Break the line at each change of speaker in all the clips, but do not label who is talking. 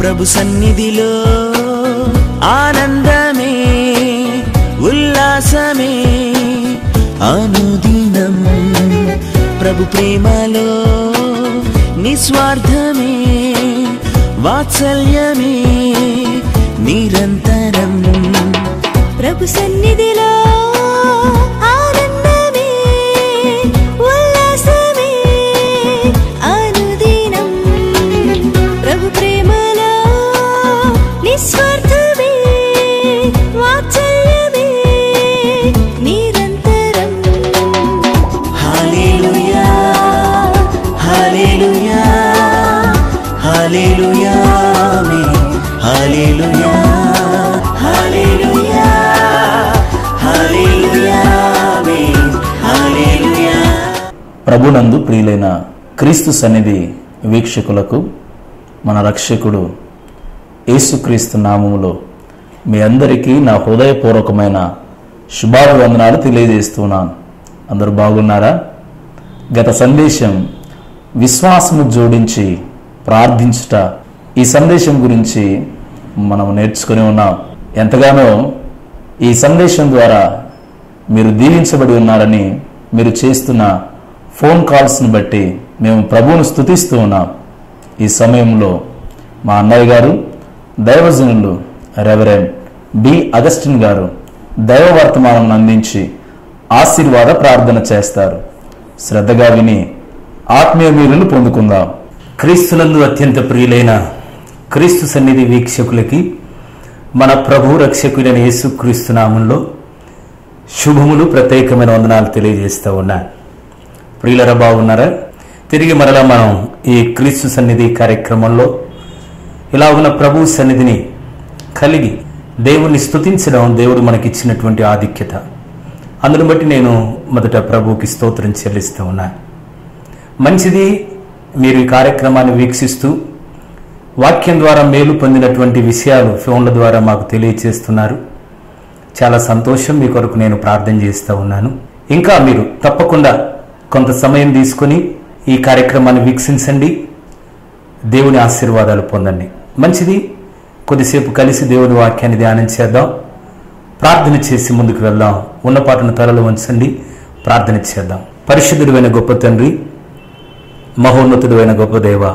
ప్రభు సన్నిధిలో ఆనందమే ఉల్లాసమే అనుదినం ప్రభు ప్రేమలో నిస్వార్థమే వాత్సల్యమే నిరంతరం
ప్రభు సన్నిధిలో ఆనందమే ఉల్లాసమే అనుదినం ప్రభు ప్రేమలో నిస్వార్థమే వాత్సల్యమే నిరంతరం
హల్లెలూయా హల్లెలూయా హల్లెలూయా ఆమేన్ హల్లెలూయా హల్లెలూయా హల్లెలూయా ఆమేన్ హల్లెలూయా
ప్రభునందు ప్రియులైన క్రీస్తు సన్నిధి వీక్షకులకు మన రక్షకుడు యేసుక్రీస్తు నామములో మీ అందరికీ నా హృదయపూర్వకమైన శుభాభివందనాలు తెలియజేస్తున్నాను అందరూ బాగున్నారా గత సందేశం విశ్వాసము జోడించి ప్రార్థించుట ఈ సందేశం గురించి మనం నేర్చుకుని ఉన్నాం ఎంతగానో ఈ సందేశం ద్వారా మీరు దీవించబడి ఉన్నారని మీరు చేస్తున్న ఫోన్ కాల్స్ని బట్టి మేము ప్రభువును స్తుతిస్తూ ఉన్నాం ఈ సమయంలో మా అన్నయ్య గారు దైవజనులు రెవరెండ్ బి అగస్టిన్ గారు దైవ వర్తమానం అందించి ఆశీర్వాద ప్రార్థన చేస్తారు శ్రద్ధగా విని ఆత్మీయ మీరును పొందుకుందాం
క్రీస్తునందు అత్యంత ప్రియులైన క్రీస్తు సన్నిధి వీక్షకులకి మన ప్రభు రక్షకుడైన యేసుక్రీస్తు నామంలో శుభములు ప్రత్యేకమైన వందనాలు తెలియజేస్తూ ఉన్నాను ప్రియులరా బాగున్నారా తిరిగి మరలా మనం ఈ క్రీస్తు సన్నిధి కార్యక్రమంలో ఇలా ఉన్న ప్రభు సన్నిధిని కలిగి దేవుణ్ణి స్తుతించడం దేవుడు మనకిచ్చినటువంటి ఆధిక్యత అందును బట్టి నేను మొదట ప్రభువుకి స్తోత్రం చెల్లిస్తూ ఉన్నాను మంచిది మీరు ఈ కార్యక్రమాన్ని వీక్షిస్తూ వాక్యం ద్వారా మేలు పొందినటువంటి విషయాలు ఫోన్ల ద్వారా మాకు తెలియచేస్తున్నారు చాలా సంతోషం మీ కొరకు నేను ప్రార్థన చేస్తూ ఉన్నాను ఇంకా మీరు తప్పకుండా కొంత సమయం తీసుకొని ఈ కార్యక్రమాన్ని వీక్షించండి దేవుని ఆశీర్వాదాలు పొందండి మంచిది కొద్దిసేపు కలిసి దేవుని వాక్యాన్ని ధ్యానం చేద్దాం ప్రార్థన చేసి ముందుకు వెళ్దాం ఉన్న పాటను తలలో ఉంచండి ప్రార్థన చేద్దాం పరిశుద్ధుడైన గొప్ప తండ్రి మహోన్నతుడైన గొప్ప దేవ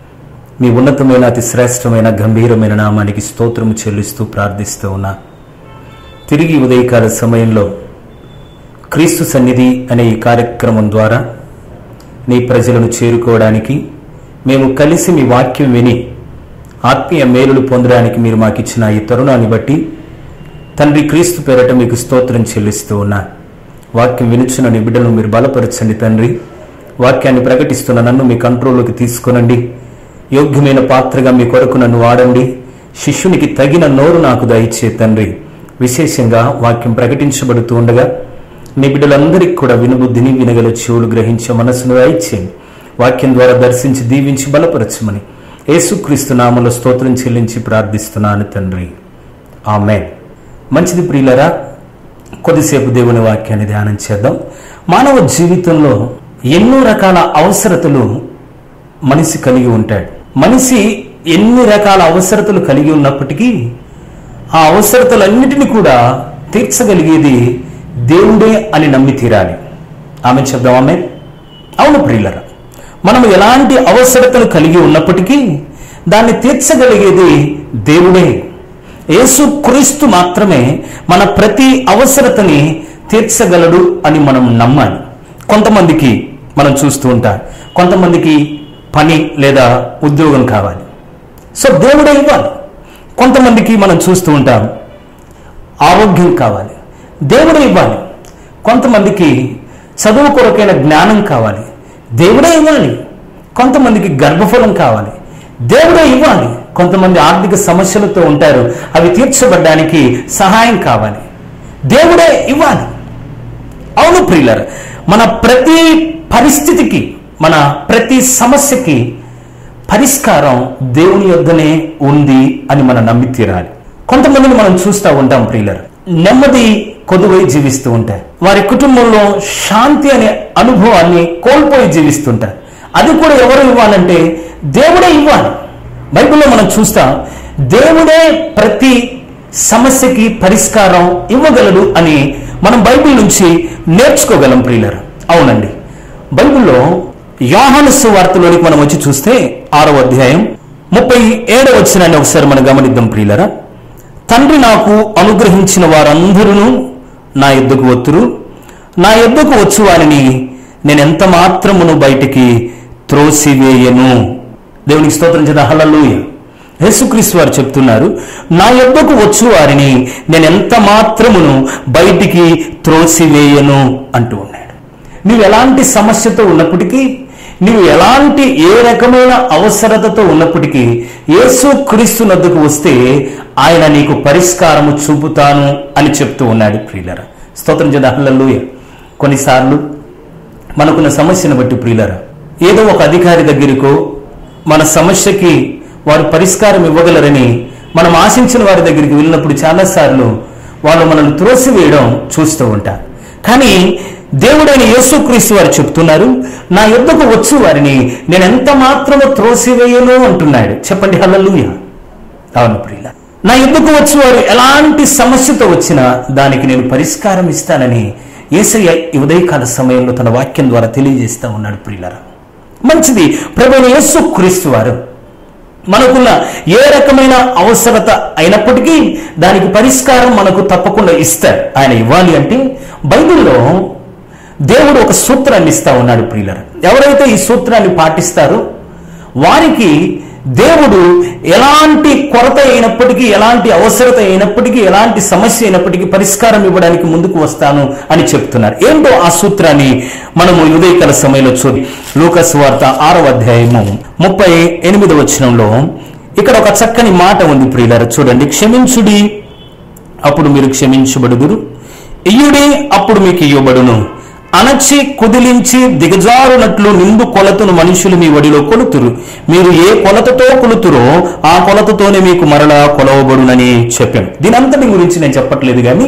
మీ ఉన్నతమైన అతి శ్రేష్టమైన గంభీరమైన నామానికి స్తోత్రము చెల్లిస్తూ ప్రార్థిస్తూ ఉన్నా తిరిగి ఉదయకాల సమయంలో క్రీస్తు సన్నిధి అనే ఈ కార్యక్రమం ద్వారా నీ ప్రజలను చేరుకోవడానికి మేము కలిసి మీ వాక్యం విని ఆత్మీయ మేలులు పొందడానికి మీరు మాకిచ్చిన ఈ తరుణాన్ని బట్టి తండ్రి క్రీస్తు పేరట మీకు స్తోత్రం చెల్లిస్తూ ఉన్నా వాక్యం వినుచున్న నీ బిడ్డలను మీరు బలపరచండి తండ్రి వాక్యాన్ని ప్రకటిస్తున్న నన్ను మీ కంట్రోల్లోకి తీసుకొనండి యోగ్యమైన పాత్రగా మీ కొరకు నన్ను వాడండి శిష్యునికి తగిన నోరు నాకు దయచే తండ్రి విశేషంగా వాక్యం ప్రకటించబడుతూ ఉండగా నీ బిడ్డలందరికీ కూడా వినుబుద్ధిని వినగల చెవులు గ్రహించే మనసును దయచేయండి వాక్యం ద్వారా దర్శించి దీవించి బలపరచమని యేసుక్రీస్తు నామలో స్తోత్రం చెల్లించి ప్రార్థిస్తున్నాను తండ్రి ఆమె మంచిది ప్రియులరా కొద్దిసేపు దేవుని వాక్యాన్ని ధ్యానం చేద్దాం మానవ జీవితంలో ఎన్నో రకాల అవసరతలు మనిషి కలిగి ఉంటాడు మనిషి ఎన్ని రకాల అవసరతలు కలిగి ఉన్నప్పటికీ ఆ అవసరతలన్నిటిని కూడా తీర్చగలిగేది దేవుడే అని నమ్మి తీరాలి ఆమె చెప్దాం ఆమె అవును ప్రియులరా మనం ఎలాంటి అవసరతలు కలిగి ఉన్నప్పటికీ దాన్ని తీర్చగలిగేది దేవుడే యేసు క్రీస్తు మాత్రమే మన ప్రతి అవసరతని తీర్చగలడు అని మనం నమ్మాలి కొంతమందికి మనం చూస్తూ ఉంటాం కొంతమందికి పని లేదా ఉద్యోగం కావాలి సో దేవుడే ఇవ్వాలి కొంతమందికి మనం చూస్తూ ఉంటాం ఆరోగ్యం కావాలి దేవుడే ఇవ్వాలి కొంతమందికి చదువు కొరకైన జ్ఞానం కావాలి దేవుడే ఇవ్వాలి కొంతమందికి గర్భఫలం కావాలి దేవుడే ఇవ్వాలి కొంతమంది ఆర్థిక సమస్యలతో ఉంటారు అవి తీర్చబడ్డానికి సహాయం కావాలి దేవుడే ఇవ్వాలి అవును ప్రియులర్ మన ప్రతి పరిస్థితికి మన ప్రతి సమస్యకి పరిష్కారం దేవుని యొద్దనే ఉంది అని మనం నమ్మి తీరాలి కొంతమందిని మనం చూస్తూ ఉంటాం ప్రియులర్ నెమ్మది కొదువై జీవిస్తూ ఉంటారు వారి కుటుంబంలో శాంతి అనే అనుభవాన్ని కోల్పోయి జీవిస్తుంటారు అది కూడా ఎవరు ఇవ్వాలంటే దేవుడే ఇవ్వాలి బైబిల్లో మనం చూస్తాం దేవుడే ప్రతి సమస్యకి పరిష్కారం ఇవ్వగలడు అని మనం బైబిల్ నుంచి నేర్చుకోగలం ప్రియులరు అవునండి బైబిల్లో యోహాను సువార్తలోనికి మనం వచ్చి చూస్తే ఆరో అధ్యాయం ముప్పై ఏడవ వచ్చినాన్ని ఒకసారి మనం గమనిద్దాం ప్రియులరా తండ్రి నాకు అనుగ్రహించిన వారందరూ నా ఎద్దుకు ఒత్తురు నా ఎద్దుకు వచ్చు వారిని నేను ఎంత మాత్రమును బయటికి త్రోసివేయను దేవునికి స్తోత్రం చేత హల్లెలూయ యేసుక్రీస్తు వారు చెప్తున్నారు నా యొద్దకు వచ్చు వారిని నేను ఎంత మాత్రమును బయటికి త్రోసివేయను అంటూ ఉన్నాడు నువ్వు ఎలాంటి సమస్యతో ఉన్నప్పటికీ నువ్వు ఎలాంటి ఏ రకమైన అవసరతతో ఉన్నప్పటికీ యేసు క్రీస్తు నద్దుకు వస్తే ఆయన నీకు పరిష్కారము చూపుతాను అని చెప్తూ ఉన్నాడు ప్రియులర స్తోత్రం చేత హల్లెలూయ కొన్నిసార్లు మనకున్న సమస్యను బట్టి ప్రియులరా ఏదో ఒక అధికారి దగ్గరికో మన సమస్యకి వారు పరిష్కారం ఇవ్వగలరని మనం ఆశించిన వారి దగ్గరికి వెళ్ళినప్పుడు చాలాసార్లు వాళ్ళు మనల్ని త్రోసివేయడం చూస్తూ ఉంటారు కానీ దేవుడైన యేసుక్రీస్తు వారు చెప్తున్నారు నా యుద్ధకు వచ్చు వారిని నేను ఎంత మాత్రమో త్రోసివేయను అంటున్నాడు చెప్పండి హల్లెలూయ అవును ప్రియుల నా యుద్ధకు వచ్చి వారు ఎలాంటి సమస్యతో వచ్చినా దానికి నేను పరిష్కారం ఇస్తానని ఏసయ్య ఈ ఉదయకాల సమయంలో తన వాక్యం ద్వారా తెలియజేస్తా ఉన్నాడు ప్రియులరా మంచిది ప్రభు యేసు క్రీస్తు వారు మనకున్న ఏ రకమైన అవసరత అయినప్పటికీ దానికి పరిష్కారం మనకు తప్పకుండా ఇస్తాడు ఆయన ఇవ్వాలి అంటే బైబిల్లో దేవుడు ఒక సూత్రాన్ని ఇస్తా ఉన్నాడు ప్రియులరు ఎవరైతే ఈ సూత్రాన్ని పాటిస్తారో వారికి దేవుడు ఎలాంటి కొరత అయినప్పటికీ ఎలాంటి అవసరత అయినప్పటికీ ఎలాంటి సమస్య అయినప్పటికీ పరిష్కారం ఇవ్వడానికి ముందుకు వస్తాను అని చెప్తున్నారు ఏంటో ఆ సూత్రాన్ని మనము ఈ ఉదయకాల సమయంలో చూడి లూకస్ వార్త ఆరవ అధ్యాయము ముప్పై ఎనిమిదవ వచనంలో ఇక్కడ ఒక చక్కని మాట ఉంది ప్రియులారు చూడండి క్షమించుడి అప్పుడు మీరు క్షమించబడుదురు ఇయ్యుడి అప్పుడు మీకు ఇయ్యబడును అణచి కుదిలించి దిగజారునట్లు నిండు కొలతను మనుషులు మీ ఒడిలో కొలుతురు మీరు ఏ కొలతతో కొలుతురో ఆ కొలతతోనే మీకు మరలా కొలవబడునని చెప్పాను దీనంతటి గురించి నేను చెప్పట్లేదు కానీ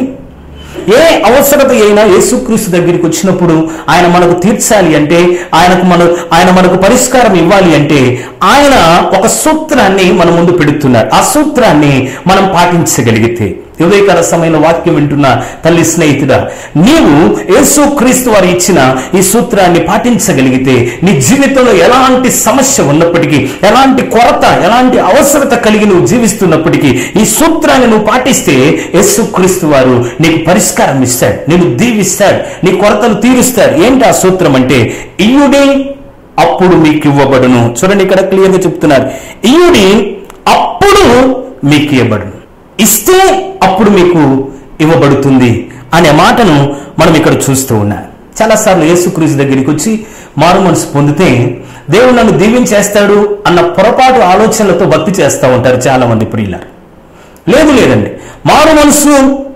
ఏ అవసరత అయినా యేసుక్రీస్తు దగ్గరికి వచ్చినప్పుడు ఆయన మనకు తీర్చాలి అంటే ఆయనకు మన ఆయన మనకు పరిష్కారం ఇవ్వాలి అంటే ఆయన ఒక సూత్రాన్ని మన ముందు పెడుతున్నాడు ఆ సూత్రాన్ని మనం పాటించగలిగితే ఉదయకాల సమయంలో వాక్యం వింటున్న తల్లి స్నేహితుడా నీవు యేసు క్రీస్తు వారు ఇచ్చిన ఈ సూత్రాన్ని పాటించగలిగితే నీ జీవితంలో ఎలాంటి సమస్య ఉన్నప్పటికీ ఎలాంటి కొరత ఎలాంటి అవసరత కలిగి నువ్వు జీవిస్తున్నప్పటికీ ఈ సూత్రాన్ని నువ్వు పాటిస్తే యేసు క్రీస్తు వారు నీకు పరిష్కారం ఇస్తాడు నేను దీవిస్తాడు నీ కొరతలు తీరుస్తాడు ఏంటి ఆ సూత్రం అంటే ఇయుడి అప్పుడు మీకు ఇవ్వబడును చూడండి ఇక్కడ క్లియర్గా చెప్తున్నారు ఇయుడి అప్పుడు మీకు ఇవ్వబడును ఇస్తే అప్పుడు మీకు ఇవ్వబడుతుంది అనే మాటను మనం ఇక్కడ చూస్తూ ఉన్నాం చాలాసార్లు యేసుక్రీస్తు దగ్గరికి వచ్చి మారు మనసు పొందితే దేవుడు నన్ను దీవించేస్తాడు అన్న పొరపాటు ఆలోచనలతో భక్తి చేస్తూ ఉంటారు చాలా మంది ప్రియులారు లేదు లేదండి మారు మనసు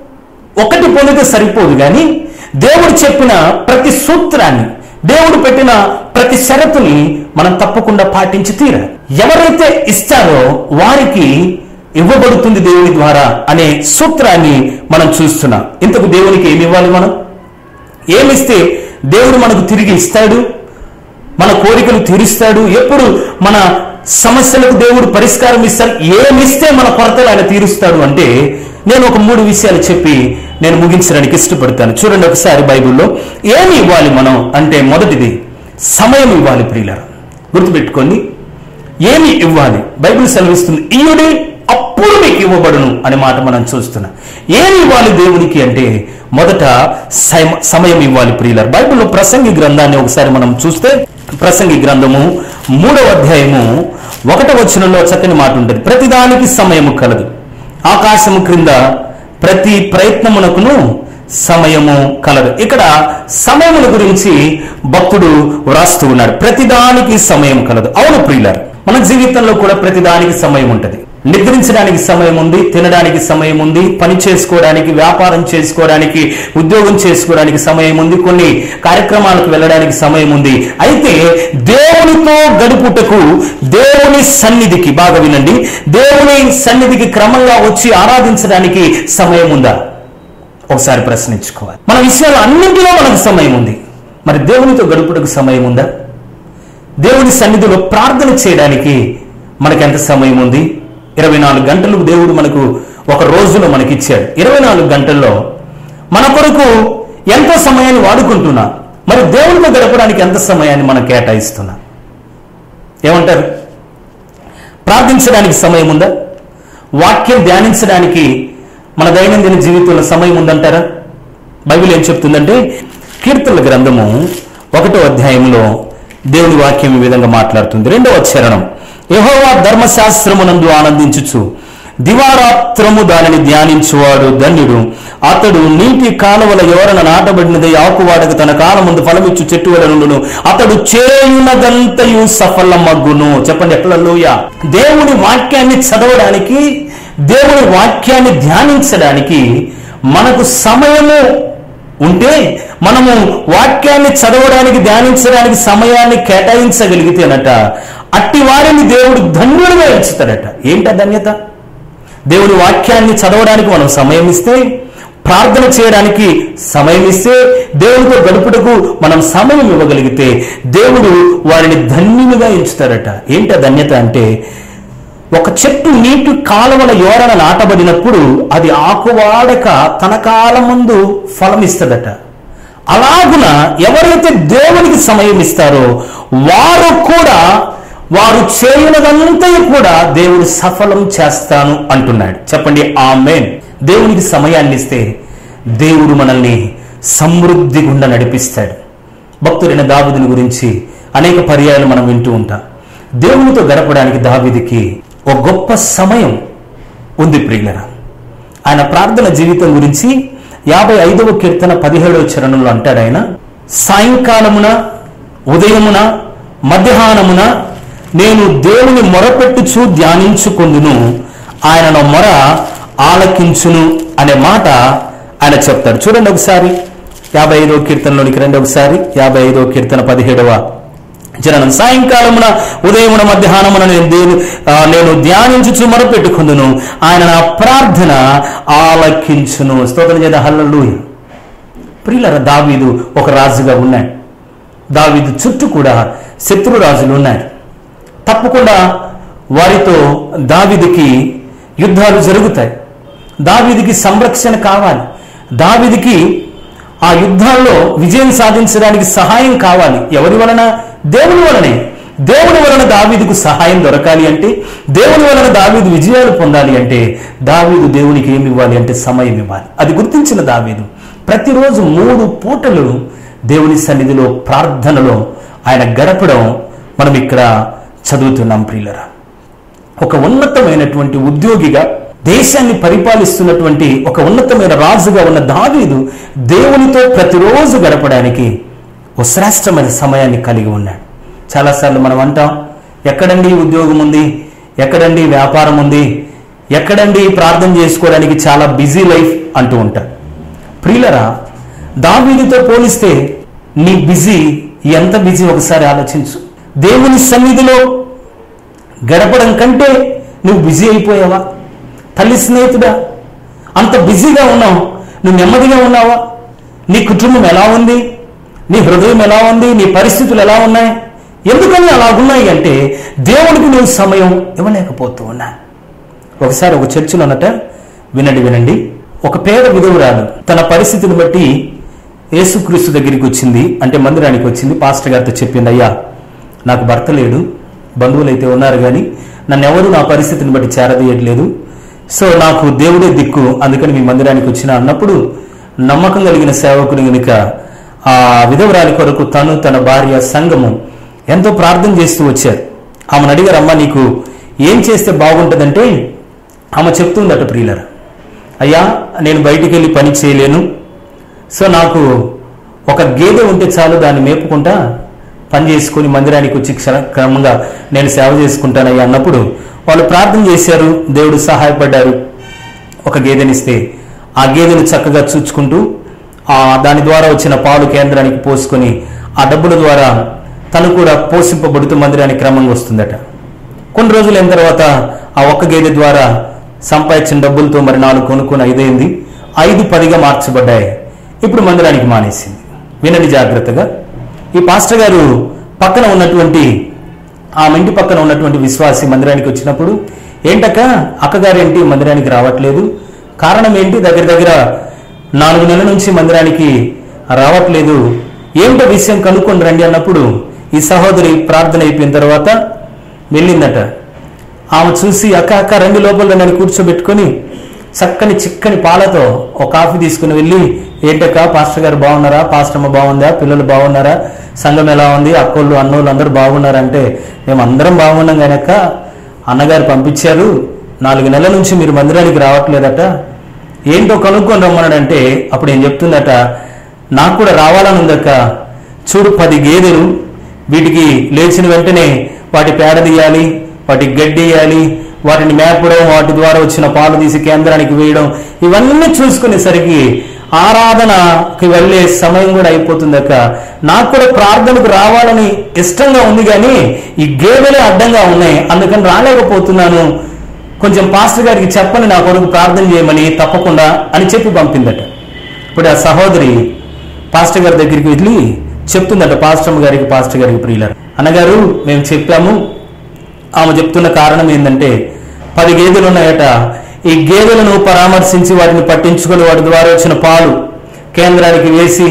ఒకటి పొందితే సరిపోదు కానీ దేవుడు చెప్పిన ప్రతి సూత్రాన్ని దేవుడు పెట్టిన ప్రతి షరతుని మనం తప్పకుండా పాటించి తీరాలి ఎవరైతే ఇస్తారో వారికి ఇవ్వబడుతుంది దేవుని ద్వారా అనే సూత్రాన్ని మనం చూస్తున్నాం ఇంతకు దేవునికి ఏమి ఇవ్వాలి మనం ఏమిస్తే దేవుడు మనకు తిరిగి ఇస్తాడు మన కోరికలు తీరుస్తాడు ఎప్పుడు మన సమస్యలకు దేవుడు పరిష్కారం ఇస్తాడు ఏమిస్తే మన కొరతలు ఆయన తీరుస్తాడు అంటే నేను ఒక మూడు విషయాలు చెప్పి నేను ముగించడానికి ఇష్టపడతాను చూడండి ఒకసారి బైబిల్లో ఏమి ఇవ్వాలి మనం అంటే మొదటిది సమయం ఇవ్వాలి ప్రియులారు గుర్తుపెట్టుకోండి ఏమి ఇవ్వాలి బైబిల్ సెలవిస్తుంది ఈయుడి అప్పుడు మీకు ఇవ్వబడును అనే మాట మనం చూస్తున్నాం ఏమి ఇవ్వాలి దేవునికి అంటే మొదట సమ- సమయం ఇవ్వాలి ప్రియులారు బైబిల్లో ప్రసంగి గ్రంథాన్ని ఒకసారి మనం చూస్తే ప్రసంగి గ్రంథము మూడవ అధ్యాయము ఒకటవ వచనంలో చక్కని మాట ఉంటుంది ప్రతిదానికి సమయము కలదు ఆకాశము క్రింద ప్రతి ప్రయత్నమునకును సమయము కలదు ఇక్కడ సమయముల గురించి భక్తుడు వ్రాస్తూ ఉన్నాడు ప్రతిదానికి సమయం కలదు అవును ప్రియులారు మన జీవితంలో కూడా ప్రతిదానికి సమయం ఉంటది నిద్రించడానికి సమయం ఉంది తినడానికి సమయం ఉంది పని చేసుకోవడానికి వ్యాపారం చేసుకోవడానికి ఉద్యోగం చేసుకోవడానికి సమయం ఉంది కొన్ని కార్యక్రమాలకు వెళ్ళడానికి సమయం ఉంది అయితే దేవునితో గడుపుటకు దేవుని సన్నిధికి బాగా వినండి దేవుని సన్నిధికి క్రమంగా వచ్చి ఆరాధించడానికి సమయం ఉందా ఒకసారి ప్రశ్నించుకోవాలి మన విషయాలు అన్నింటిలో మనకు సమయం ఉంది మరి దేవునితో గడుపుటకు సమయం ఉందా దేవుని సన్నిధిలో ప్రార్థన చేయడానికి మనకి ఎంత సమయం ఉంది ఇరవై నాలుగు గంటలు దేవుడు మనకు ఒక రోజులో మనకి ఇచ్చాడు ఇరవై నాలుగు గంటల్లో మన కొరకు ఎంత సమయాన్ని వాడుకుంటున్నా మరి దేవుడితో గడపడానికి ఎంత సమయాన్ని మనం కేటాయిస్తున్నా ఏమంటారు ప్రార్థించడానికి సమయం ఉందా వాక్యం ధ్యానించడానికి మన దైనందిన జీవితంలో సమయం ఉందంటారా బైబిల్ ఏం చెప్తుందంటే కీర్తనల గ్రంథము ఒకటో అధ్యాయంలో దేవుని వాక్యం ఈ విధంగా మాట్లాడుతుంది రెండవ చరణం యెహోవా ధర్మశాస్త్రమునందు ఆనందించుచు దివారాత్రము దానిని ధ్యానించువాడు ధన్యుడు అతడు నీటి కాలువల ఎవరన నాటబడినది ఆకువాడక తన కాలముందు ఫలమిచ్చు చెట్టు వల నుండును అతడు చేయునదంతయు సఫలమగ్గును చెప్పండి ఎట్లలోయ దేవుని వాక్యాన్ని చదవడానికి దేవుని వాక్యాన్ని ధ్యానించడానికి మనకు సమయము ఉంటే మనము వాక్యాన్ని చదవడానికి ధ్యానించడానికి సమయాన్ని కేటాయించగలిగితేనట అట్టి వారిని దేవుడు ధన్యుడిగా ఎంచుతాడట ఏంట ధన్యత దేవుని వాక్యాన్ని చదవడానికి మనం సమయం ఇస్తే ప్రార్థన చేయడానికి సమయం ఇస్తే దేవునితో గడుపుటకు మనం సమయం ఇవ్వగలిగితే దేవుడు వారిని ధన్యులుగా ఎంచుతాడట ఏంట ధన్యత అంటే ఒక చెట్టు నీటి కాలువల యోరన నాటబడినప్పుడు అది ఆకువాడక తన కాలం ముందు ఫలం ఇస్తుందట అలాగున ఎవరైతే దేవునికి సమయం ఇస్తారో వారు కూడా వారు చేయనదంతా కూడా దేవుడు సఫలం చేస్తాను అంటున్నాడు చెప్పండి ఆమెన్ దేవునికి సమయాన్ని ఇస్తే దేవుడు మనల్ని సమృద్ధి గుండా నడిపిస్తాడు భక్తుడైన దావిదుని గురించి అనేక పర్యాయాలు మనం వింటూ ఉంటాం దేవునితో గడపడానికి దావిదికి ఒక గొప్ప సమయం ఉంది ప్రియులరా ఆయన ప్రార్థన జీవితం గురించి యాభై ఐదవ కీర్తన పదిహేడవ చరణంలో అంటాడు ఆయన సాయంకాలమున ఉదయమున మధ్యాహ్నమున నేను దేవుని మొరపెట్టుచు ధ్యానించుకుందును ఆయన నా మొర ఆలకించును అనే మాట ఆయన చెప్తాడు చూడండి ఒకసారి యాభై ఐదవ కీర్తనలోనికి రండి ఒకసారి యాభై ఐదవ కీర్తన పదిహేడవ జననం సాయంకాలమున ఉదయమున మధ్యాహ్నమున నేను దేని ఆ, నేను ధ్యానించుచు మొరపెట్టుకుందును ఆయన నా ప్రార్థన ఆలకించును స్తోత్రం చేత హల్లెలూయ ప్రియులర దావీదు ఒక రాజుగా ఉన్నాడు దావీదు చుట్టూ కూడా శత్రు రాజులు ఉన్నారు తప్పకుండా వారితో దావీదుకి యుద్ధాలు జరుగుతాయి దావీదికి సంరక్షణ కావాలి దావీదికి ఆ యుద్ధాల్లో విజయం సాధించడానికి సహాయం కావాలి ఎవరి వలన దేవుని వలనే దేవుని వలన దావీదుకు సహాయం దొరకాలి అంటే దేవుని వలన దావీదు విజయాలు పొందాలి అంటే దావీదు దేవునికి ఏమి ఇవ్వాలి అంటే సమయం ఇవ్వాలి అది గుర్తించిన దావీదు ప్రతిరోజు మూడు పూటలు దేవుని సన్నిధిలో ప్రార్థనలో ఆయన గడపడం మనం ఇక్కడ చదువుతున్నాం ప్రియులరా ఒక ఉన్నతమైనటువంటి ఉద్యోగిగా దేశాన్ని పరిపాలిస్తున్నటువంటి ఒక ఉన్నతమైన రాజుగా ఉన్న దావీదు దేవునితో ప్రతిరోజు గడపడానికి ఒక శ్రేష్టమైన సమయాన్ని కలిగి ఉన్నాడు చాలాసార్లు మనం అంటాం ఎక్కడండి ఉద్యోగం ఉంది ఎక్కడండి వ్యాపారం ఉంది ఎక్కడండి ప్రార్థన చేసుకోవడానికి చాలా బిజీ లైఫ్ అంటూ ఉంటారు ప్రియులరా దావీదుతో పోలిస్తే నీ బిజీ ఎంత బిజీ ఒకసారి ఆలోచించు దేవుని సన్నిధిలో గడపడం కంటే నువ్వు బిజీ అయిపోయావా తల్లి స్నేహితుడా అంత బిజీగా ఉన్నావు నువ్వు నెమ్మదిగా ఉన్నావా నీ కుటుంబం ఎలా ఉంది నీ హృదయం ఎలా ఉంది నీ పరిస్థితులు ఎలా ఉన్నాయి ఎందుకని అలా ఉన్నాయి అంటే దేవుడికి నువ్వు సమయం ఇవ్వలేకపోతూ ఉన్నా ఒకసారి ఒక చర్చిలో అన్నట వినండి వినండి ఒక పేద విధవురాలు తన పరిస్థితిని బట్టి యేసుక్రీస్తు దగ్గరికి వచ్చింది అంటే మందిరానికి వచ్చింది పాస్టర్ గారితో చెప్పింది అయ్యా నాకు భర్త లేడు బంధువులు అయితే ఉన్నారు కానీ నన్ను ఎవరు నా పరిస్థితిని బట్టి చేరదీయట్లేదు సో నాకు దేవుడే దిక్కు అందుకని మీ మందిరానికి వచ్చిన అన్నప్పుడు నమ్మకం కలిగిన సేవకుని గనుక ఆ విధవరాలి కొరకు తను తన భార్య సంఘము ఎంతో ప్రార్థన చేస్తూ వచ్చారు ఆమెను అడిగారు అమ్మ నీకు ఏం చేస్తే బాగుంటుందంటే ఆమె చెప్తుందట ప్రియులర్ అయ్యా నేను బయటికి వెళ్ళి పని చేయలేను సో నాకు ఒక గేదె ఉంటే చాలు దాన్ని మేపుకుంటా పని చేసుకొని మందిరానికి వచ్చి క్షణ క్రమంగా నేను సేవ చేసుకుంటానయ్యా అన్నప్పుడు వాళ్ళు ప్రార్థన చేశారు దేవుడు సహాయపడ్డారు ఒక గేదెనిస్తే ఆ గేదెను చక్కగా చూచుకుంటూ ఆ దాని ద్వారా వచ్చిన పాలు కేంద్రానికి పోసుకొని ఆ డబ్బుల ద్వారా తను కూడా పోషింపబడుతూ మందిరానికి క్రమంగా వస్తుందట కొన్ని రోజులు అయిన తర్వాత ఆ ఒక్క గేదె ద్వారా సంపాదించిన డబ్బులతో మరి నాలుగు కొనుక్కొని ఐదైంది ఐదు పదిగా మార్చబడ్డాయి ఇప్పుడు మందిరానికి మానేసింది వినండి జాగ్రత్తగా ఈ పాస్టర్ గారు పక్కన ఉన్నటువంటి ఆమె ఇంటి పక్కన ఉన్నటువంటి విశ్వాసి మందిరానికి వచ్చినప్పుడు ఏంటక్క అక్కగారేంటి మందిరానికి రావట్లేదు కారణం ఏంటి దగ్గర దగ్గర నాలుగు నెలల నుంచి మందిరానికి రావట్లేదు ఏంటో విషయం కనుక్కొని రండి అన్నప్పుడు ఈ సహోదరి ప్రార్థన అయిపోయిన తర్వాత వెళ్ళిందట ఆమె చూసి అక్క అక్క రండి లోపల నన్ను కూర్చోబెట్టుకొని చక్కని చిక్కని పాలతో ఒక కాఫీ తీసుకుని వెళ్ళి ఏంటక్క పాస్టర్ గారు బాగున్నారా పాస్టర్ అమ్మ బాగుందా పిల్లలు బాగున్నారా సంఘం ఎలా ఉంది అక్కోళ్ళు అన్నోళ్ళు అందరూ బాగున్నారంటే మేము అందరం బాగున్నాం కనుక అన్నగారు పంపించారు నాలుగు నెలల నుంచి మీరు మందిరానికి రావట్లేదట ఏంటో కనుక్కొని రమ్మన్నాడంటే అప్పుడు ఏం చెప్తుందట నాకు కూడా రావాలని ఉందక్క చూడు పది గేదెలు వీటికి లేచిన వెంటనే వాటి పేడ తీయాలి వాటికి గడ్డి వేయాలి వాటిని మేపడం వాటి ద్వారా వచ్చిన పాలు తీసి కేంద్రానికి వేయడం ఇవన్నీ చూసుకునేసరికి ఆరాధనకి వెళ్ళే సమయం కూడా అయిపోతుందక్క నాకు కూడా ప్రార్థనకు రావాలని ఇష్టంగా ఉంది కానీ ఈ గేదెలే అడ్డంగా ఉన్నాయి అందుకని రాలేకపోతున్నాను కొంచెం పాస్టర్ గారికి చెప్పని నా కొరకు ప్రార్థన చేయమని తప్పకుండా అని చెప్పి పంపిందట ఇప్పుడు ఆ సహోదరి పాస్టర్ గారి దగ్గరికి వెళ్ళి చెప్తుందట పాస్టర్ గారికి పాస్టర్ గారికి ప్రియులర్ అన్నగారు మేము చెప్పాము ఆమె చెప్తున్న కారణం ఏంటంటే పది గేదెలు ఉన్నాయట ఈ గేదెలను పరామర్శించి వాటిని పట్టించుకొని వాటి ద్వారా వచ్చిన పాలు కేంద్రానికి వేసి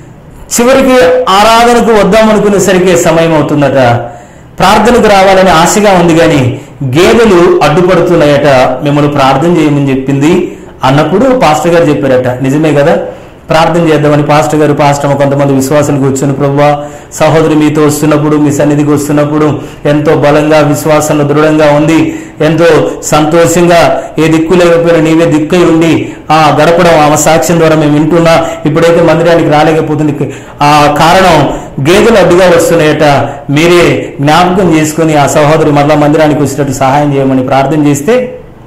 చివరికి ఆరాధనకు వద్దామనుకునేసరికి సమయం అవుతుందట ప్రార్థనకు రావాలని ఆశగా ఉంది కానీ గేదెలు అడ్డుపడుతున్నాయట మిమ్మల్ని ప్రార్థన చేయమని చెప్పింది అన్నప్పుడు పాస్టర్ గారు చెప్పారట నిజమే కదా ప్రార్థన చేద్దామని పాస్టర్ గారు పాస్టర్ అమ్మ కొంతమంది విశ్వాసులు కూర్చొని ప్రభువా సహోదరి మీతో వస్తున్నప్పుడు మీ సన్నిధికి వస్తున్నప్పుడు ఎంతో బలంగా విశ్వాసంలో దృఢంగా ఉంది ఎంతో సంతోషంగా ఏ దిక్కు లేకపోయినా నీవే దిక్కై ఉండి ఆ గడపడం ఆమె సాక్ష్యం ద్వారా మేము వింటున్నా ఇప్పుడైతే మందిరానికి రాలేకపోతుంది ఆ కారణం గేదెలు అడ్డుగా వస్తున్నాయట మీరే జ్ఞాపకం చేసుకొని ఆ సహోదరి మరలా మందిరానికి వచ్చేటట్టు సహాయం చేయమని ప్రార్థన చేస్తే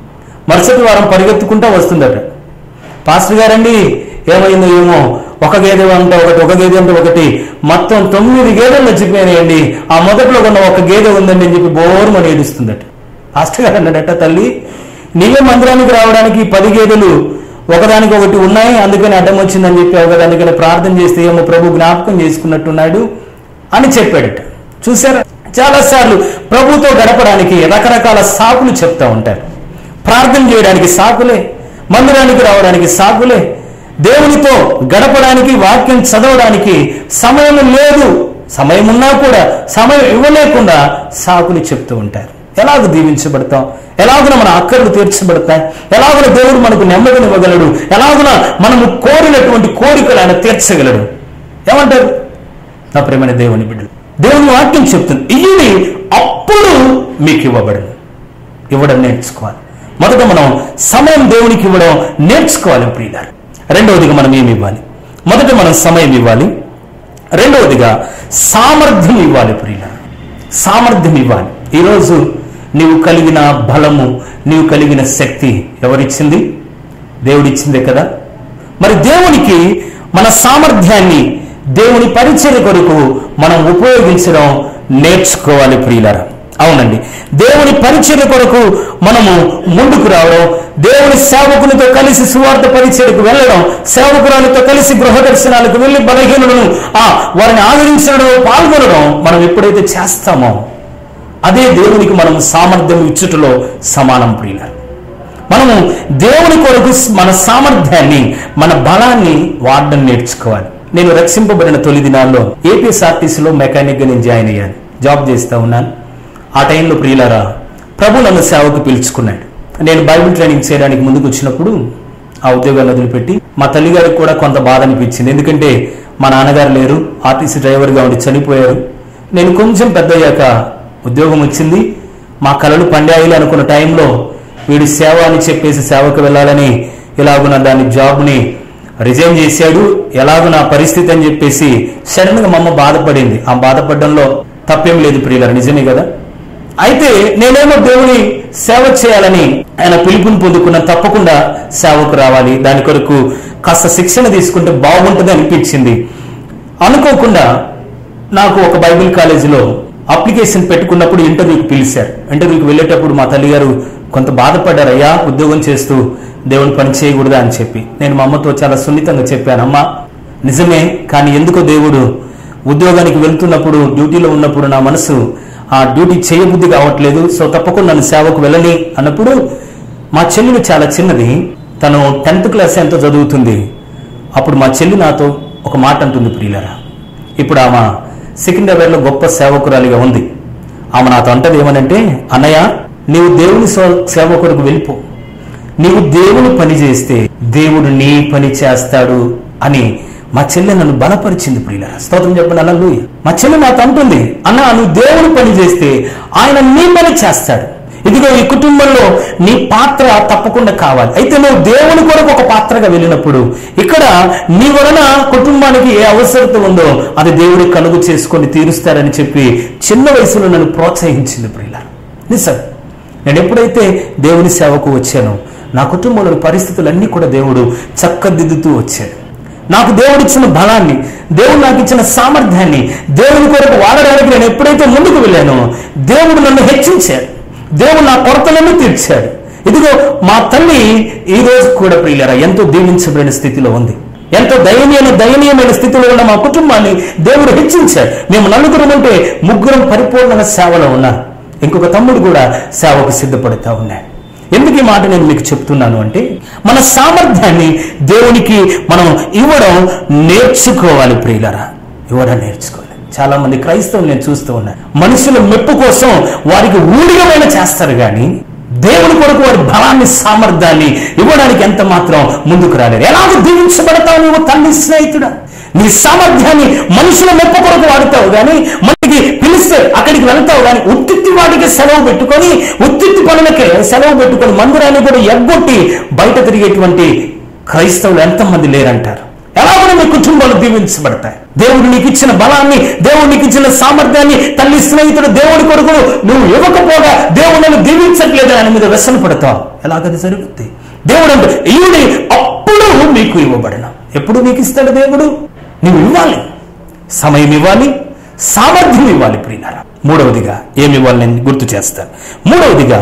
మరుసటి వారం పరిగెత్తుకుంటా వస్తుందట పాస్టర్ గారండి ఏమైందో ఏమో ఒక గేదె అంటే ఒకటి ఒక గేదె అంటే ఒకటి మొత్తం తొమ్మిది గేదెలు నచ్చిపోయినాయండి ఆ మొదట్లో ఉన్న ఒక గేదె ఉందండి అని చెప్పి బోర్మని ఏడుస్తుందట పాస్టర్ గారు అన్నాడట తల్లి నీవే మందిరానికి రావడానికి ఈ పది గేదెలు ఒకదానికి ఒకటి ఉన్నాయి అందుకని అడ్డం వచ్చిందని చెప్పి ఒకదానికని ప్రార్థన చేస్తే ఏమో ప్రభు జ్ఞాపకం చేసుకున్నట్టున్నాడు అని చెప్పాడట చూసారా చాలా సార్లు ప్రభుతో గడపడానికి రకరకాల సాకులు చెప్తా ఉంటారు ప్రార్థన చేయడానికి సాకులే మందిరానికి రావడానికి సాకులే దేవునితో గడపడానికి వాక్యం చదవడానికి సమయం లేదు సమయం ఉన్నా కూడా సమయం ఇవ్వలేకుండా సాకులు చెప్తూ ఉంటారు ఎలాగ దీవించబడతాం ఎలాగున మన అక్కర్లు తీర్చబడతాయి ఎలాగున దేవుడు మనకు నెమ్మదినివ్వగలడు ఎలాగున మనము కోరినటువంటి కోరికలు ఆయన తీర్చగలడు ఏమంటారు నా ప్రేమైన దేవుని బిడ్డలు దేవుని వాక్యం చెప్తుంది ఇవి అప్పుడు మీకు ఇవ్వబడను ఇవ్వడం నేర్చుకోవాలి మొదట మనం సమయం దేవునికి ఇవ్వడం నేర్చుకోవాలి ప్రియులారు రెండవదిగా మనం ఏమి ఇవ్వాలి మొదట మనం సమయం ఇవ్వాలి రెండవదిగా సామర్థ్యం ఇవ్వాలి ప్రియులారు సామర్థ్యం ఇవ్వాలి ఈరోజు నీవు కలిగిన బలము నీవు కలిగిన శక్తి ఎవరిచ్చింది దేవుడిచ్చిందే కదా మరి దేవునికి మన సామర్థ్యాన్ని దేవుని పరిచయ కొరకు మనం ఉపయోగించడం నేర్చుకోవాలి ప్రియులారా అవునండి దేవుని పరిచయ కొరకు మనము ముందుకు రావడం దేవుని సేవకునితో కలిసి సువార్త పరిచయకు వెళ్ళడం సేవకురాలతో కలిసి గృహ దర్శనాలకు వెళ్ళి బలహీనులను ఆ వారిని ఆదరించడం పాల్గొనడం మనం ఎప్పుడైతే చేస్తామో అదే దేవునికి మనం సామర్థ్యం ఇచ్చుటలో సమానం ప్రియులారు మనము దేవుని కొరకు మన సామర్థ్యాన్ని మన బలాన్ని వాడడం నేర్చుకోవాలి నేను రక్షింపబడిన తొలి దినాల్లో ఏపీఎస్ఆర్టీసీలో మెకానిక్గా నేను జాయిన్ అయ్యాను జాబ్ చేస్తూ ఉన్నాను ఆ టైంలో ప్రియులారా ప్రభు నన్ను సేవకు పిలుచుకున్నాడు నేను బైబిల్ ట్రైనింగ్ చేయడానికి ముందుకు వచ్చినప్పుడు ఆ ఉద్యోగాన్ని వదిలిపెట్టి మా తల్లిగారికి కూడా కొంత బాధ అనిపించింది ఎందుకంటే మా నాన్నగారు లేరు ఆర్టీసీ డ్రైవర్గా ఉండి చనిపోయారు నేను కొంచెం పెద్దయ్యాక ఉద్యోగం వచ్చింది మా కళలు పండాయిలు అనుకున్న టైంలో వీడు సేవ అని చెప్పేసి సేవకు వెళ్ళాలని ఇలాగున దాని జాబ్ని రిజైన్ చేశాడు ఎలాగో నా పరిస్థితి అని చెప్పేసి సడన్ గా మా అమ్మ బాధపడింది ఆ బాధపడడంలో తప్పేం లేదు ప్రియులారు నిజమే కదా అయితే నేనేమో దేవుని సేవ చేయాలని ఆయన పిలుపుని పొందుకున్న తప్పకుండా సేవకు రావాలి దాని కొరకు కాస్త శిక్షణ తీసుకుంటే బాగుంటుంది అనిపించింది అనుకోకుండా నాకు ఒక బైబిల్ కాలేజీలో అప్లికేషన్ పెట్టుకున్నప్పుడు ఇంటర్వ్యూకి పిలిచారు ఇంటర్వ్యూకి వెళ్ళేటప్పుడు మా తల్లిగారు కొంత బాధపడ్డారు అయ్యా ఉద్యోగం చేస్తూ దేవుని పని చేయకూడదా అని చెప్పి నేను మా అమ్మతో చాలా సున్నితంగా చెప్పాను అమ్మా నిజమే కానీ ఎందుకో దేవుడు ఉద్యోగానికి వెళ్తున్నప్పుడు డ్యూటీలో ఉన్నప్పుడు నా మనసు ఆ డ్యూటీ చేయబుద్ధి కావట్లేదు సో తప్పకుండా నన్ను సేవకు వెళ్ళని అన్నప్పుడు మా చెల్లెలు చాలా చిన్నది తను టెన్త్ క్లాస్ ఎంతో చదువుతుంది అప్పుడు మా చెల్లి నాతో ఒక మాట అంటుంది ప్రియులరా ఇప్పుడు ఆమె సికింద్రాబాద్లో గొప్ప సేవకురాలిగా ఉంది ఆమె నాతో అంటది ఏమనంటే అన్నయ్య నీవు దేవుని సేవ- సేవకుడికి వెళ్ళిపో నీవు దేవుని పని చేస్తే దేవుడు నీ పని చేస్తాడు అని మా చెల్లె నన్ను బలపరిచింది ప్రియుల స్తోత్రం చెప్పండి అలా మా చెల్లె నాతో అంటుంది అన్న నువ్వు దేవుని పని చేస్తే ఆయన నీ పని చేస్తాడు ఇదిగో ఈ కుటుంబంలో నీ పాత్ర తప్పకుండా కావాలి అయితే నువ్వు దేవుని కొరకు ఒక పాత్రగా వెళ్ళినప్పుడు ఇక్కడ నీ వలన కుటుంబానికి ఏ అవసరత ఉందో అది దేవుడి కలుగు చేసుకొని తీరుస్తారని చెప్పి చిన్న వయసులో నన్ను ప్రోత్సహించింది ప్రియుల నిజం నేను ఎప్పుడైతే దేవుని సేవకు వచ్చానో నా కుటుంబంలోని పరిస్థితులన్నీ కూడా దేవుడు చక్కదిద్దుతూ వచ్చాడు నాకు దేవుడు ఇచ్చిన బలాన్ని దేవుడు నాకు ఇచ్చిన సామర్థ్యాన్ని దేవుని కొరకు వాడడానికి నేను ఎప్పుడైతే ముందుకు వెళ్ళానో దేవుడు నన్ను హెచ్చించాడు దేవుడు నా కొరతలను తీర్చాడు ఇదిగో మా తల్లి ఈ రోజు కూడా ప్రియులరా ఎంతో దీవించబడిన స్థితిలో ఉంది ఎంతో దయనీయమైన దయనీయమైన స్థితిలో ఉన్న మా కుటుంబాన్ని దేవుడు హెచ్చించాడు మేము నలుగురం అంటే ముగ్గురం పరిపూర్ణంగా సేవలో ఉన్నారు ఇంకొక తమ్ముడు కూడా సేవకు సిద్ధపడుతూ ఉన్నాడు ఎందుకు ఈ మాట నేను మీకు చెప్తున్నాను అంటే మన సామర్థ్యాన్ని దేవునికి మనం ఇవ్వడం నేర్చుకోవాలి ప్రియులరా ఇవ్వడం నేర్చుకోవాలి చాలా మంది క్రైస్తవులు నేను చూస్తూ ఉన్నాను మనుషుల మెప్పు కోసం వారికి ఊడిగమైన చేస్తారు కానీ దేవుని కొరకు వారి బలాన్ని సామర్థ్యాన్ని ఇవ్వడానికి ఎంత మాత్రం ముందుకు రాలేరు ఎలాగో దీవించబడతావు నువ్వు తల్లి స్నేహితుడా నీ సామర్థ్యాన్ని మనుషుల మెప్పు కొరకు వాడుతావు కానీ మనకి పిలిస్తే అక్కడికి వెళ్తావు కానీ ఉత్తిత్తి వాటికి సెలవు పెట్టుకొని ఉత్తిత్తి పనులకే సెలవు పెట్టుకొని మందిరాన్ని కూడా ఎగ్గొట్టి బయట తిరిగేటువంటి క్రైస్తవులు ఎంతమంది లేరంటారు ఎలాగో మీ కుటుంబాలు దీవించబడతాయి దేవుడు నీకు ఇచ్చిన బలాన్ని దేవుడు నీకు ఇచ్చిన సామర్థ్యాన్ని తల్లి స్నేహితుడు దేవుడి కొరకు నువ్వు ఇవ్వకపోగా దేవుడు నన్ను దీవించట్లేదు ఆయన మీద వ్యసన పడతావు ఎలాగది జరుగుద్ది దేవుడు అంటే ఈయుడి అప్పుడు మీకు ఇవ్వబడిన ఎప్పుడు నీకు ఇస్తాడు దేవుడు నువ్వు ఇవ్వాలి సమయం ఇవ్వాలి సామర్థ్యం ఇవ్వాలి ప్రియులారా మూడవదిగా ఏమి ఇవ్వాలి నేను గుర్తు చేస్తాను మూడవదిగా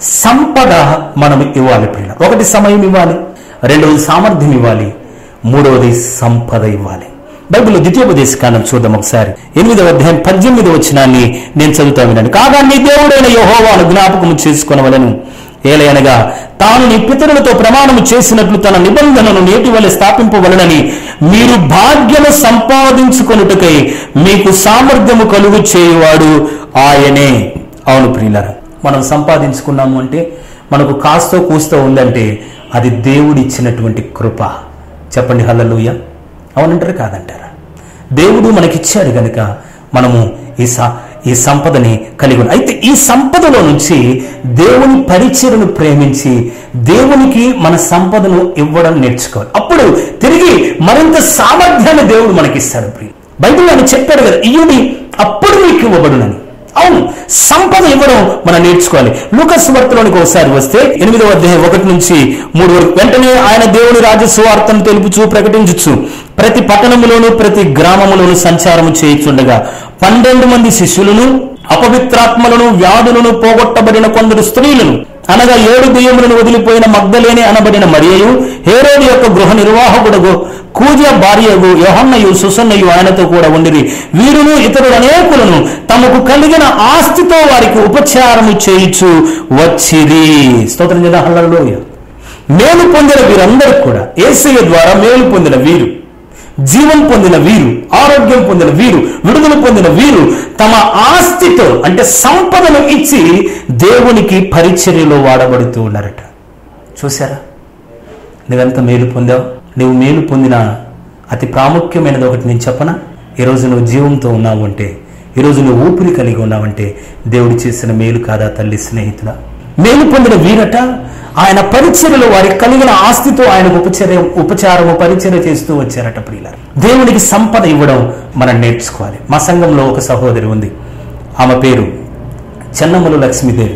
సంపద మనం ఇవ్వాలి ప్రియుల ఒకటి సమయం ఇవ్వాలి రెండవది సామర్థ్యం ఇవ్వాలి మూడవది సంపద ఇవ్వాలి బైబిల్లో ద్వితీయోపదేశ కాలం చూద్దాం ఒకసారి ఎనిమిదవ అధ్యాయం పద్దెనిమిదవ వచనాన్ని నేను చదువుతా వినండి కాగా నీ దేవుడైన యెహోవాను జ్ఞాపకం చేసుకొనవలను ఏలయనగా తాను నీ పితరులతో ప్రమాణము చేసినట్లు తన నిబంధనను నేటి వలె స్థాపింపవలనని మీరు భాగ్యము సంపాదించుకొనుటకై మీకు సామర్థ్యము కలుగు చేయువాడు ఆయనే అవును ప్రియులరా మనం సంపాదించుకున్నాము అంటే మనకు కాస్తో కూస్తో ఉందంటే అది దేవుడిచ్చినటువంటి కృప చెప్పండి హల్లెలూయా అవునంటారా కాదంటారా దేవుడు మనకిచ్చాడు గనుక మనము ఈ సా ఈ సంపదని కలిగి ఉన్నాం అయితే ఈ సంపదలో నుంచి దేవుని పరిచయను ప్రేమించి దేవునికి మన సంపదను ఇవ్వడం నేర్చుకోవాలి అప్పుడు తిరిగి మరింత సామర్థ్యాన్ని దేవుడు మనకిస్తాడు ప్రియ బైబిల్ అని చెప్పాడు కదా ఇయుడి అప్పుడు మీకు ఇవ్వబడునని అవును సంపద ఇవ్వడం మనం నేర్చుకోవాలి లూకస్ వార్తలోనికి ఒకసారి వస్తే ఎనిమిదవ అధ్యాయం ఒకటి నుంచి మూడు వరకు వెంటనే ఆయన దేవుని రాజ్య సువార్తను తెలుపుచు ప్రకటించుచు ప్రతి పట్టణములోను ప్రతి గ్రామములోను సంచారము చేయుచుండగా పన్నెండు మంది శిష్యులను అపవిత్రాత్మలను వ్యాధులను పోగొట్టబడిన కొందరు స్త్రీలను అనగా ఏడు దెయ్యములను వదిలిపోయిన మగ్ధలేని అనబడిన మరియయు హేరోది యొక్క గృహ నిర్వాహకుడు కూజ భార్యగు యోహన్నయు సుసన్నయు ఆయనతో కూడా ఉండిరి వీరును ఇతరులు అనేకులను తమకు కలిగిన ఆస్తితో వారికి ఉపచారము చేయుచు వచ్చిరి స్తోత్రం చేద్దాం హల్లెలూయా మేలు పొందిన వీరందరూ కూడా ఏసయ్య ద్వారా మేలు పొందిన వీరు జీవం పొందిన వీరు ఆరోగ్యం పొందిన వీరు విడుదల పొందిన వీరు తమ ఆస్తితో అంటే సంపదను ఇచ్చి దేవునికి పరిచర్యలో వాడబడుతూ ఉన్నారట చూసారా నువ్వెంత మేలు పొందావు నువ్వు మేలు పొందిన అతి ప్రాముఖ్యమైనది ఒకటి నేను చెప్పనా ఈరోజు నువ్వు జీవంతో ఉన్నావు అంటే ఈరోజు నువ్వు ఊపిరి కలిగి ఉన్నావంటే దేవుడు చేసిన మేలు కాదా తల్లి స్నేహితుడా మేలు పొందిన వీరట ఆయన పరిచర్యలో వారికి కలిగిన ఆస్తితో ఆయనకు ఉపచర్య ఉపచారము పరిచర్య చేస్తూ వచ్చారట ప్రియుల దేవునికి సంపద ఇవ్వడం మనం నేర్చుకోవాలి మా సంఘంలో ఒక సహోదరి ఉంది ఆమె పేరు చెన్నమ్మలు లక్ష్మీదేవి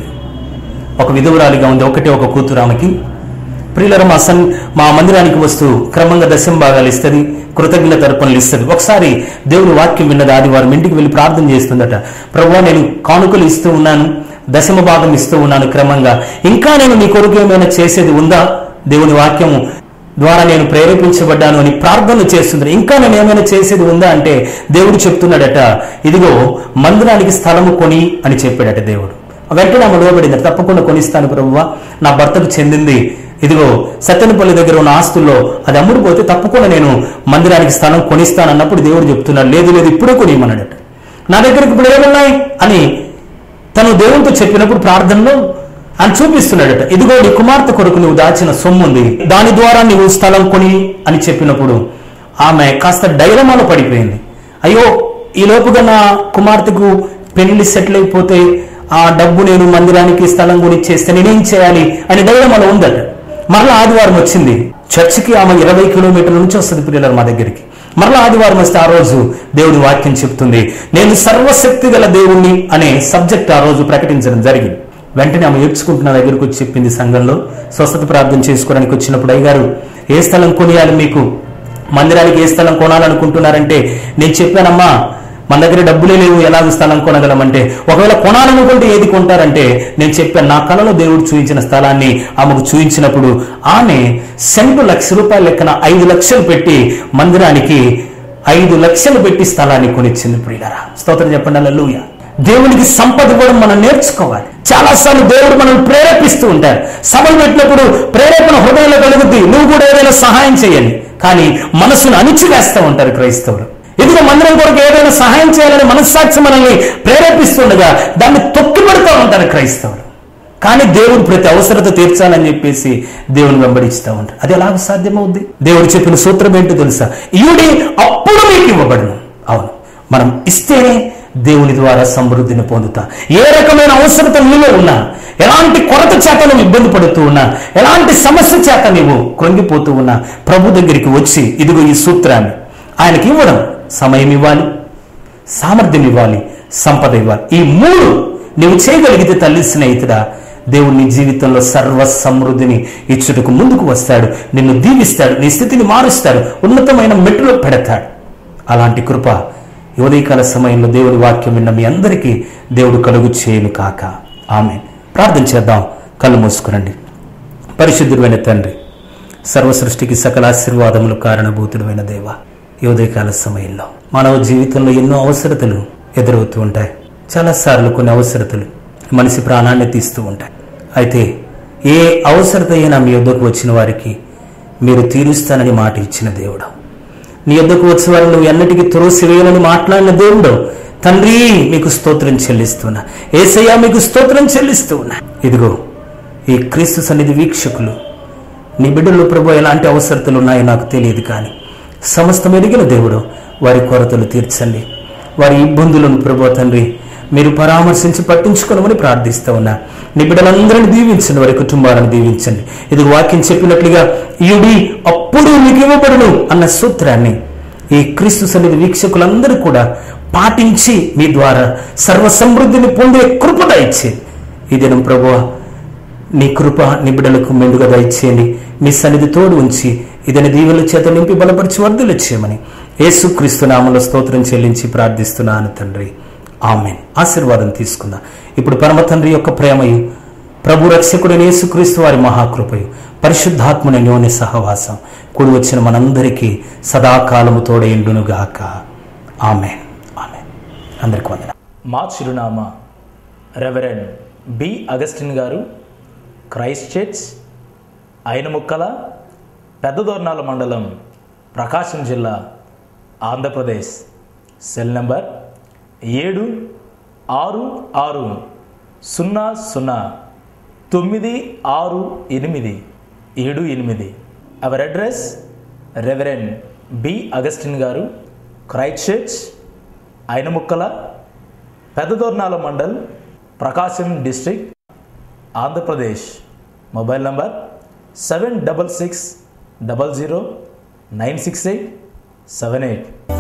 ఒక విధువురాలిగా ఉంది ఒకటే ఒక కూతురు ఆమెకి ప్రియులర మా సన్ మా మందిరానికి వస్తూ క్రమంగా దశం భాగాలు ఇస్తుంది కృతజ్ఞత తర్పణలు ఇస్తుంది ఒకసారి దేవుని వాక్యం విన్నది ఆదివారం ఇంటికి వెళ్ళి ప్రార్థన చేస్తుందట ప్రభు నేను కానుకలు ఇస్తూ ఉన్నాను దశమ భాగం ఇస్తూ ఉన్నాను క్రమంగా ఇంకా నేను నీ కొరకు ఏమైనా చేసేది ఉందా దేవుని వాక్యము ద్వారా నేను ప్రేరేపించబడ్డాను అని ప్రార్థన చేస్తుంది ఇంకా నేను ఏమైనా చేసేది ఉందా అంటే దేవుడు చెప్తున్నాడట ఇదిగో మందిరానికి స్థలము కొని అని చెప్పాడట దేవుడు వెంటనే ఆమె లోబడింది తప్పకుండా కొనిస్తాను ప్రభువా నా భర్తకు చెందింది ఇదిగో సత్యనపల్లి దగ్గర ఉన్న ఆస్తుల్లో అది అమ్ముడుపోతే తప్పకుండా నేను మందిరానికి స్థలం కొనిస్తాను అన్నప్పుడు దేవుడు చెప్తున్నాడు లేదు లేదు ఇప్పుడే కొనియమన్నాడట నా దగ్గరికి ఇప్పుడు ఏమున్నాయి అని తను దేవునితో చెప్పినప్పుడు ప్రార్థనలో ఆయన చూపిస్తున్నాడట ఇదిగో నీ కుమార్తె కొరకు నువ్వు దాచిన సొమ్ము ఉంది దాని ద్వారా నీవు స్థలం కొని అని చెప్పినప్పుడు ఆమె కాస్త డైలమాలో పడిపోయింది అయ్యో ఈ లోపుగా నా కుమార్తెకు పెళ్లి సెటిల్ అయిపోతే ఆ డబ్బు నేను మందిరానికి స్థలం కొనిచ్చేస్తే నేనేం చేయాలి అని డైలమాలో ఉందట మరలా ఆదివారం వచ్చింది చర్చికి ఆమె ఇరవై కిలోమీటర్ల నుంచి వస్తుంది పిల్లలు మా దగ్గరికి మరలా ఆదివారం వస్తే ఆ రోజు దేవుడి వాక్యం చెప్తుంది నేను సర్వశక్తి గల దేవుణ్ణి అనే సబ్జెక్ట్ ఆ రోజు ప్రకటించడం జరిగింది వెంటనే ఆమె ఏడ్చుకుంటున్న దగ్గరకు వచ్చి చెప్పింది సంఘంలో స్వస్థత ప్రార్థన చేసుకోవడానికి వచ్చినప్పుడు అయ్యగారు ఏ స్థలం కొనియాలి మీకు మందిరానికి ఏ స్థలం కొనాలనుకుంటున్నారంటే నేను చెప్పానమ్మా మన దగ్గర డబ్బులే లేవు ఎలాగ స్థలం కొనగలమంటే ఒకవేళ కొనాలనుకుంటే ఏది కొంటారంటే నేను చెప్పాను నా కళలో దేవుడు చూపించిన స్థలాన్ని ఆమెకు చూపించినప్పుడు ఆమె సెంటు లక్ష రూపాయల లెక్కన ఐదు లక్షలు పెట్టి మందిరానికి ఐదు లక్షలు పెట్టి స్థలాన్ని కొనిచ్చింది ప్రియులరా స్తోత్రం చెప్పండి అల్లూయ దేవునికి సంపద ఇవ్వడం మనం నేర్చుకోవాలి చాలా సార్లు దేవుడు మనం ప్రేరేపిస్తూ ఉంటారు సభలు పెట్టినప్పుడు ప్రేరేపణ హృదయంలో కలుగుద్ది నువ్వు కూడా ఏదైనా సహాయం చేయండి కానీ మనసును అణిచివేస్తూ ఉంటారు క్రైస్తవులు ఇదిగో మందిరం కొరకు ఏదైనా సహాయం చేయాలని మనస్సాక్షి మనల్ని ప్రేరేపిస్తుండగా దాన్ని తొక్కిపెడుతూ ఉంటారు క్రైస్తవులు కానీ దేవుడు ప్రతి అవసరత తీర్చాలని చెప్పేసి దేవుని వెంబడిస్తూ ఉంటారు అది ఎలాగ సాధ్యమవుద్ది దేవుడు చెప్పిన సూత్రం ఏంటో తెలుసా ఈయుడి అప్పుడు మీకు ఇవ్వబడను అవును మనం ఇస్తేనే దేవుని ద్వారా సమృద్ధిని పొందుతా ఏ రకమైన అవసరత నీలో ఉన్నా ఎలాంటి కొరత చేత నువ్వు ఇబ్బంది పడుతూ ఉన్నా ఎలాంటి సమస్య చేత నీవు కృంగిపోతూ ఉన్నా ప్రభు దగ్గరికి వచ్చి ఇదిగో ఈ సూత్రాన్ని ఆయనకి ఇవ్వడం సమయం ఇవ్వాలి సామర్థ్యం ఇవ్వాలి సంపద ఇవ్వాలి ఈ మూడు నువ్వు చేయగలిగితే తల్లి స్నేహితుడా దేవుడు నీ జీవితంలో సర్వ సమృద్ధిని ఇచ్చుటకు ముందుకు వస్తాడు నిన్ను దీవిస్తాడు నీ స్థితిని మారుస్తాడు ఉన్నతమైన మెట్టులో పెడతాడు అలాంటి కృప ఈ ఉదయకాల సమయంలో దేవుడి వాక్యం విన్న మీ అందరికీ దేవుడు కలుగు చేయను కాక ఆమె ప్రార్థన చేద్దాం కళ్ళు మూసుకురండి పరిశుద్ధుడైన తండ్రి సర్వ సృష్టికి సకల ఆశీర్వాదములు కారణభూతుడమైన దేవ ఈ ఉదయకాల సమయంలో మానవ జీవితంలో ఎన్నో అవసరతలు ఎదురవుతూ ఉంటాయి చాలాసార్లు కొన్ని అవసరతలు మనిషి ప్రాణాన్ని తీస్తూ ఉంటాయి అయితే ఏ అవసరత అయినా మీ వద్దకు వచ్చిన వారికి మీరు తీరుస్తానని మాట ఇచ్చిన దేవుడు నీ యొద్దకు వచ్చే వారిని నువ్వు ఎన్నటికీ త్రోసివేయనని మాట్లాడిన దేవుడు తండ్రి మీకు స్తోత్రం చెల్లిస్తున్నా ఏసయ్యా మీకు స్తోత్రం చెల్లిస్తూ ఉన్నా ఇదిగో ఈ క్రీస్తు సన్నిధి వీక్షకులు నీ బిడ్డల్లో ప్రభు ఎలాంటి అవసరతలు ఉన్నాయో నాకు తెలియదు కానీ సమస్తం ఎదిగిన దేవుడు వారి కొరతలు తీర్చండి వారి ఇబ్బందులను ప్రభు తండ్రి మీరు పరామర్శించి పట్టించుకోనమని ప్రార్థిస్తూ ఉన్నా నీ బిడ్డలందరినీ దీవించండి వారి కుటుంబాలను దీవించండి ఇది వాక్యం చెప్పినట్లుగా ఈయుడి అప్పుడు మీకు ఇవ్వబడును అన్న సూత్రాన్ని ఈ క్రీస్తు సన్నిధి వీక్షకులందరూ కూడా పాటించి మీ ద్వారా సర్వ సమృద్ధిని పొందే కృప దయచేది ఈ దినం ప్రభువా నీ కృప నీ బిడ్డలకు మెండుగా దయచేయండి మీ సన్నిధి తోడు ఉంచి ఇదని దీవుల చేత నింపి బలపరిచి వర్ధలు చేయమని యేసుక్రీస్తు నామలో స్తోత్రం చెల్లించి ప్రార్థిస్తున్నాను తండ్రి ఆమెన్ ఆశీర్వాదం తీసుకుందా ఇప్పుడు పరమ తండ్రి యొక్క ప్రేమయు ప్రభు రక్షకుడైన యేసుక్రీస్తు వారి మహాకృపయు పరిశుద్ధాత్మని న్యోని సహవాసం కూడి వచ్చిన మనందరికీ సదాకాలము తోడేండునుగాక ఆమెన్ ఆమెన్ అందరికి వందన
మా చిరునామా రెవరెండ్ బి అగస్టిన్ గారు క్రైస్ట్ చర్చ్ అయినముక్కల పెద్దదోర్నాల మండలం ప్రకాశం జిల్లా ఆంధ్రప్రదేశ్ సెల్ నంబర్ ఏడు ఆరు ఆరు సున్నా సున్నా తొమ్మిది ఆరు ఎనిమిది ఏడు ఎనిమిది our address reverend B Augustine గారు Christ church Ainamukkala Peddadornala mandal Prakasam district Andhra Pradesh mobile number seven double six double zero nine six eight seven eight